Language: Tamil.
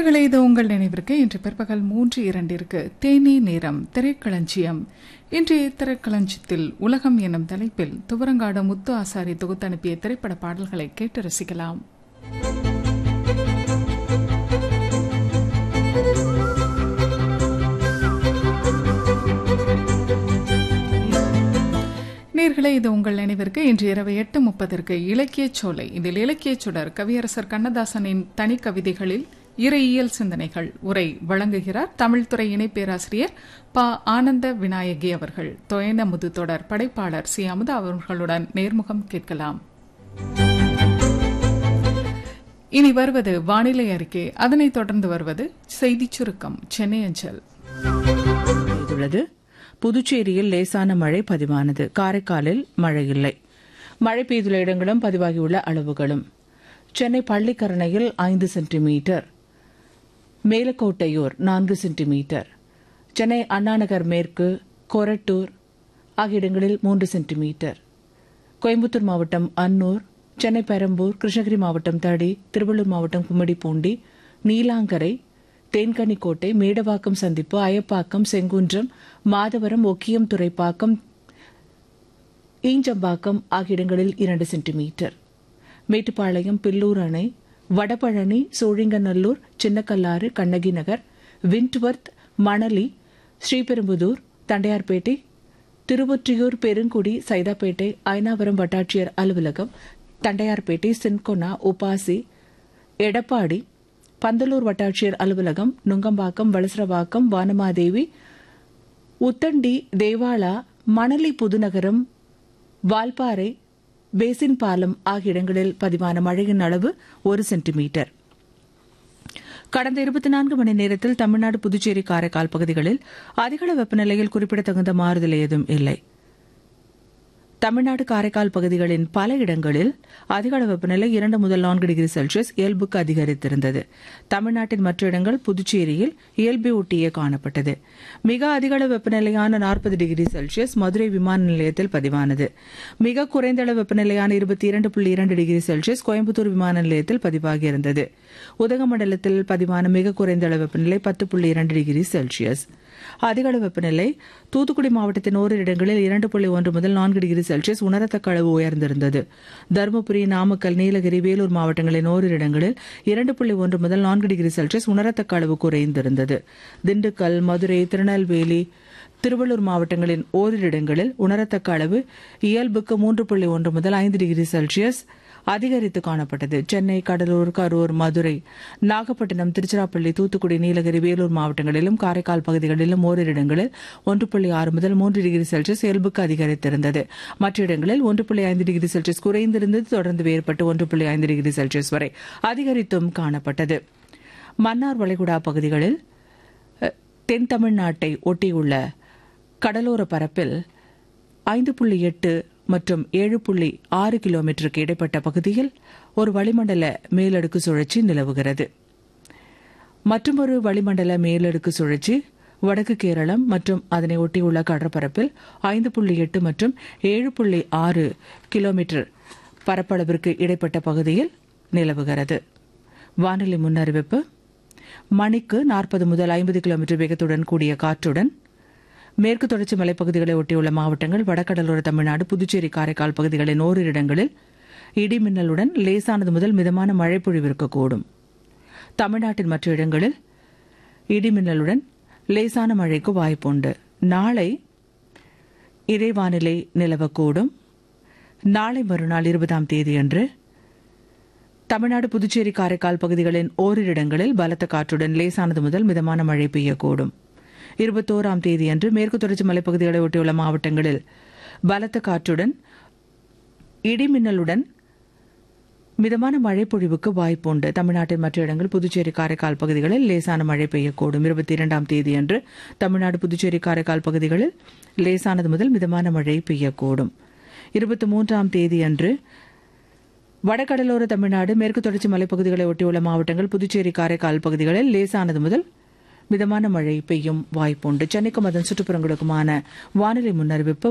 நேர்களை இது உங்கள் நினைவிற்கு இன்று பிற்பகல் மூன்று இரண்டிற்கு தேனி நேரம் திரைக்களஞ்சியம் இன்றைய திரைக்களஞ்சியத்தில் உலகம் எனும் தலைப்பில் துவரங்காடு முத்து ஆசாரி தொகுத்தனுப்பிய திரைப்பட பாடல்களை கேட்டு ரசிக்கலாம் நேர்களே இது உங்கள் நினைவிற்கு இன்று இரவு எட்டு முப்பதற்கு இலக்கியச் சோலை இதில் இலக்கியச் சுடர் கவியரசர் கண்ணதாசனின் தனி கவிதைகளில் இறையியல் சிந்தனைகள் உரை வழங்குகிறார் தமிழ்துறை இணை பேராசிரியர் ப ஆனந்த விநாயகி அவர்கள் தொயனமுது தொடர் படைப்பாளர் சி அமுதா அவர்களுடன் நேர்முகம் கேட்கலாம் இனி வருவது வானிலை அறிக்கை அதனைத் தொடர்ந்து வருவது செய்திச் சுருக்கம் சென்னை அஞ்சல் பெய்துள்ளது புதுச்சேரியில் லேசான மழை பதிவானது காரைக்காலில் மழை இல்லை மழை பெய்துள்ள இடங்களும் பதிவாகியுள்ள அளவுகளும் சென்னை பள்ளிக்கரணையில் ஐந்து சென்டிமீட்டர் மேலக்கோட்டையூர் நான்கு சென்டிமீட்டர் சென்னை அண்ணாநகர் மேற்கு கொரட்டூர் ஆகிய இடங்களில் மூன்று சென்டிமீட்டர் கோயம்புத்தூர் மாவட்டம் அன்னூர் சென்னை பெரம்பூர் கிருஷ்ணகிரி மாவட்டம் தடி திருவள்ளூர் மாவட்டம் கும்மிடிப்பூண்டி நீலாங்கரை தேன்கனிக்கோட்டை மேடவாக்கம் சந்திப்பு அயப்பாக்கம் செங்குன்றம் மாதவரம் ஒக்கியம் துறைப்பாக்கம் ஈஞ்சம்பாக்கம் ஆகிய இடங்களில் இரண்டு சென்டிமீட்டர் மேட்டுப்பாளையம் பில்லூர் அணை வடபழனி சோழிங்கநல்லூர் சின்னக்கல்லாறு கண்ணகி நகர் விண்ட்வர்த் மணலி ஸ்ரீபெரும்புதூர் தண்டையார்பேட்டை திருவொற்றியூர் பெருங்குடி சைதாப்பேட்டை ஐனாவரம் வட்டாட்சியர் அலுவலகம் தண்டையார்பேட்டை சின்கொனா உபாசி எடப்பாடி பந்தலூர் வட்டாட்சியர் அலுவலகம் நுங்கம்பாக்கம் வளசரவாக்கம் வானமாதேவி உத்தண்டி தேவாலா மணலி புதுநகரம் வால்பாறை பேசின் பாலம் ஆகிய இடங்களில் பதிவான மழையின் அளவு ஒரு சென்டிமீட்டர் கடந்த இருபத்தி நான்கு மணி நேரத்தில் தமிழ்நாடு புதுச்சேரி காரைக்கால் பகுதிகளில் அதிகள வெப்பநிலையில் குறிப்பிடத்தகுந்த மாறுதல் ஏதும் இல்லை தமிழ்நாடு காரைக்கால் பகுதிகளின் பல இடங்களில் அதிகள வெப்பநிலை இரண்டு முதல் நான்கு டிகிரி செல்சியஸ் இயல்புக்கு அதிகரித்திருந்தது தமிழ்நாட்டின் மற்ற இடங்கள் புதுச்சேரியில் இயல்பை ஒட்டியே காணப்பட்டது மிக அதிகள வெப்பநிலையான நாற்பது டிகிரி செல்சியஸ் மதுரை விமான நிலையத்தில் பதிவானது மிக குறைந்த அளவு வெப்பநிலையான இருபத்தி இரண்டு புள்ளி இரண்டு டிகிரி செல்சியஸ் கோயம்புத்தூர் விமான நிலையத்தில் பதிவாகியிருந்தது உதகமண்டலத்தில் பதிவான மிக குறைந்த அளவு வெப்பநிலை பத்து புள்ளி இரண்டு டிகிரி செல்சியஸ் அதிகளவு வெப்பநிலை தூத்துக்குடி மாவட்டத்தின் ஓரிரு இடங்களில் இரண்டு புள்ளி ஒன்று முதல் நான்கு டிகிரி செல்சியஸ் உணரத்தக்க அளவு உயர்ந்திருந்தது தருமபுரி நாமக்கல் நீலகிரி வேலூர் மாவட்டங்களின் ஓரிரு இடங்களில் இரண்டு புள்ளி ஒன்று முதல் நான்கு டிகிரி செல்சியஸ் உணரத்தக்க அளவு குறைந்திருந்தது திண்டுக்கல் மதுரை திருநெல்வேலி திருவள்ளூர் மாவட்டங்களின் ஓரிரு இடங்களில் உணரத்தக்க அளவு இயல்புக்கு மூன்று புள்ளி ஒன்று முதல் ஐந்து டிகிரி செல்சியஸ் அதிகரித்து காணப்பட்டது சென்னை கடலூர் கரூர் மதுரை நாகப்பட்டினம் திருச்சிராப்பள்ளி தூத்துக்குடி நீலகிரி வேலூர் மாவட்டங்களிலும் காரைக்கால் பகுதிகளிலும் ஓரிரு இடங்களில் ஒன்று புள்ளி ஆறு முதல் மூன்று டிகிரி செல்சியஸ் இயல்புக்கு அதிகரித்திருந்தது மற்ற இடங்களில் ஒன்று புள்ளி ஐந்து டிகிரி செல்சியஸ் குறைந்திருந்தது தொடர்ந்து வேறுபட்டு ஒன்று புள்ளி ஐந்து டிகிரி செல்சியஸ் வரை அதிகரித்தும் காணப்பட்டது மன்னார் வளைகுடா பகுதிகளில் தென் தமிழ்நாட்டை ஒட்டியுள்ள கடலோர பரப்பில் ஐந்து புள்ளி எட்டு மற்றும் ஏழு புள்ளி ஆறு கிலோமீட்டருக்கு இடைப்பட்ட பகுதியில் ஒரு வளிமண்டல மேலடுக்கு சுழற்சி நிலவுகிறது மற்றொரு வளிமண்டல மேலடுக்கு சுழற்சி வடக்கு கேரளம் மற்றும் அதனை ஒட்டியுள்ள கடற்பரப்பில் ஐந்து புள்ளி எட்டு மற்றும் ஏழு புள்ளி ஆறு கிலோமீட்டர் பரப்பளவிற்கு இடைப்பட்ட பகுதியில் நிலவுகிறது வானிலை முன்னறிவிப்பு மணிக்கு நாற்பது முதல் ஐம்பது கிலோமீட்டர் வேகத்துடன் கூடிய காற்றுடன் மேற்கு தொடர்ச்சி மலைப்பகுதிகளை ஒட்டியுள்ள மாவட்டங்கள் வடகடலோர தமிழ்நாடு புதுச்சேரி காரைக்கால் பகுதிகளின் ஓரிரு இடங்களில் இடி மின்னலுடன் லேசானது முதல் மிதமான மழை பொழிவிருக்கக்கூடும் தமிழ்நாட்டின் மற்ற இடங்களில் இடி மின்னலுடன் லேசான மழைக்கு வாய்ப்புண்டு நாளை இதே வானிலை நிலவக்கூடும் நாளை மறுநாள் இருபதாம் தேதியன்று தமிழ்நாடு புதுச்சேரி காரைக்கால் பகுதிகளின் ஓரிரு இடங்களில் பலத்த காற்றுடன் லேசானது முதல் மிதமான மழை பெய்யக்கூடும் இருபத்தோராம் தேதியன்று மேற்கு தொடர்ச்சி மலைப்பகுதிகளை ஒட்டியுள்ள மாவட்டங்களில் பலத்த காற்றுடன் இடிமின்னலுடன் மிதமான மழை பொழிவுக்கு வாய்ப்புண்டு தமிழ்நாட்டின் மற்ற இடங்கள் புதுச்சேரி காரைக்கால் பகுதிகளில் லேசான மழை பெய்யக்கூடும் இருபத்தி இரண்டாம் தேதியன்று தமிழ்நாடு புதுச்சேரி காரைக்கால் பகுதிகளில் லேசானது முதல் மிதமான மழை பெய்யக்கூடும் இருபத்தி மூன்றாம் தேதியன்று வடகடலோர தமிழ்நாடு மேற்கு தொடர்ச்சி மலைப்பகுதிகளை ஒட்டியுள்ள மாவட்டங்கள் புதுச்சேரி காரைக்கால் பகுதிகளில் லேசானது முதல் மிதமான மழை பெய்யும் வாய்ப்புண்டு சென்னைக்கும் அதன் சுற்றுப்புறங்களுக்குமான வானிலை முன்னறிவிப்பு